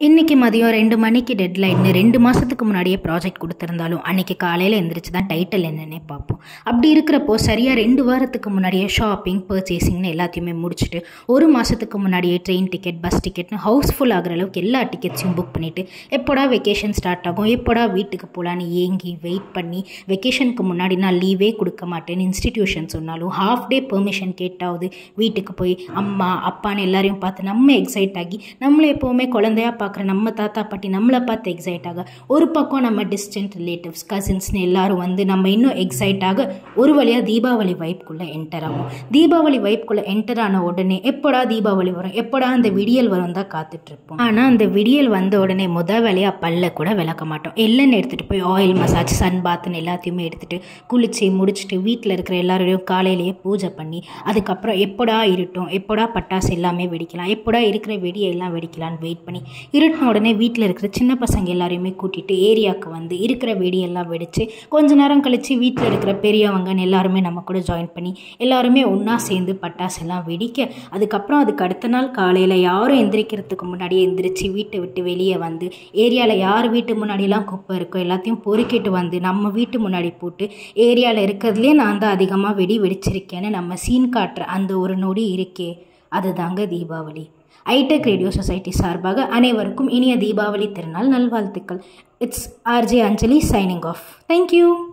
இன்றைக்கி மதியம் ரெண்டு மணிக்கு டெட்லைன்னு ரெண்டு மாதத்துக்கு முன்னாடியே ப்ராஜெக்ட் கொடுத்துருந்தாலும் அன்றைக்கி காலையில் எந்திரிச்சு தான் டைட்டில் என்னன்னே பார்ப்போம் அப்படி இருக்கிறப்போ சரியாக ரெண்டு வாரத்துக்கு முன்னாடியே ஷாப்பிங் பர்ச்சேசிங்னு எல்லாத்தையுமே முடிச்சுட்டு ஒரு மாதத்துக்கு முன்னாடியே ட்ரெயின் டிக்கெட் பஸ் டிக்கெட்னு ஹவுஸ்ஃபுல் ஆகிற அளவுக்கு எல்லா டிக்கெட்ஸையும் புக் பண்ணிவிட்டு எப்போடா வெக்கேஷன் ஸ்டார்ட் ஆகும் எப்போடா வீட்டுக்கு போகலான்னு ஏங்கி வெயிட் பண்ணி வெக்கேஷனுக்கு முன்னாடி நான் லீவே கொடுக்க மாட்டேன்னு இன்ஸ்டிடியூஷன் சொன்னாலும் ஹாஃப் டே பெர்மிஷன் கேட்டாவது வீட்டுக்கு போய் அம்மா அப்பான்னு எல்லாரையும் பார்த்து நம்ம எக்ஸைட் ஆகி நம்மளை எப்போவுமே குழந்தையா பார்க்குற நம்ம தாத்தா பாட்டி நம்மளை பார்த்து எக்ஸைட் ஆக ஒரு பக்கம் நம்ம டிஸ்டன்ட் ரிலேட்டிவ்ஸ் கசின்ஸ்னு எல்லாரும் வந்து நம்ம இன்னும் எக்ஸைட் ஆக ஒரு வழியாக தீபாவளி வைப்புக்குள்ளே என்டர் ஆகும் தீபாவளி வைப்புக்குள்ளே என்டர் ஆன உடனே எப்படா தீபாவளி வரும் எப்படா அந்த விடியல் வரும் தான் காத்துட்ருப்போம் ஆனால் அந்த விடியல் வந்த உடனே முத வேலையாக பல்ல கூட விளக்க மாட்டோம் எல்லாம் எடுத்துகிட்டு போய் ஆயில் மசாஜ் சன் பாத்துன்னு எல்லாத்தையுமே எடுத்துகிட்டு குளிச்சு முடிச்சுட்டு வீட்டில் இருக்கிற எல்லாரோடையும் காலையிலேயே பூஜை பண்ணி அதுக்கப்புறம் எப்படா இருட்டும் எப்படா பட்டாசு எல்லாமே வெடிக்கலாம் எப்படா இருக்கிற வெடியை எல்லாம் வெடிக்கலான்னு வெயிட் பண்ணி இருட்டின உடனே வீட்டில் இருக்கிற சின்ன பசங்க எல்லாரையுமே கூட்டிகிட்டு ஏரியாவுக்கு வந்து இருக்கிற வெடியெல்லாம் வெடித்து கொஞ்ச நேரம் கழித்து வீட்டில் இருக்கிற பெரியவங்கன்னு எல்லாருமே நம்ம கூட ஜாயின் பண்ணி எல்லாருமே ஒன்றா சேர்ந்து பட்டாசு எல்லாம் வெடிக்க அதுக்கப்புறம் அதுக்கு அடுத்த நாள் காலையில் யாரும் எந்திரிக்கிறதுக்கு முன்னாடியே எந்திரிச்சு வீட்டை விட்டு வெளியே வந்து ஏரியாவில் யார் வீட்டு முன்னாடியெல்லாம் குப்பை இருக்கோ எல்லாத்தையும் பொறுக்கிட்டு வந்து நம்ம வீட்டு முன்னாடி போட்டு ஏரியாவில் இருக்கிறதுலே நான் தான் அதிகமாக வெடி வெடிச்சிருக்கேன்னு நம்ம சீன் காட்டுற அந்த ஒரு நொடி இருக்கே அதுதாங்க தீபாவளி ஐடெக் ரேடியோ சொசைட்டி சார்பாக அனைவருக்கும் இனிய தீபாவளி திருநாள் நல்வாழ்த்துக்கள் it's RJ Anjali signing off thank you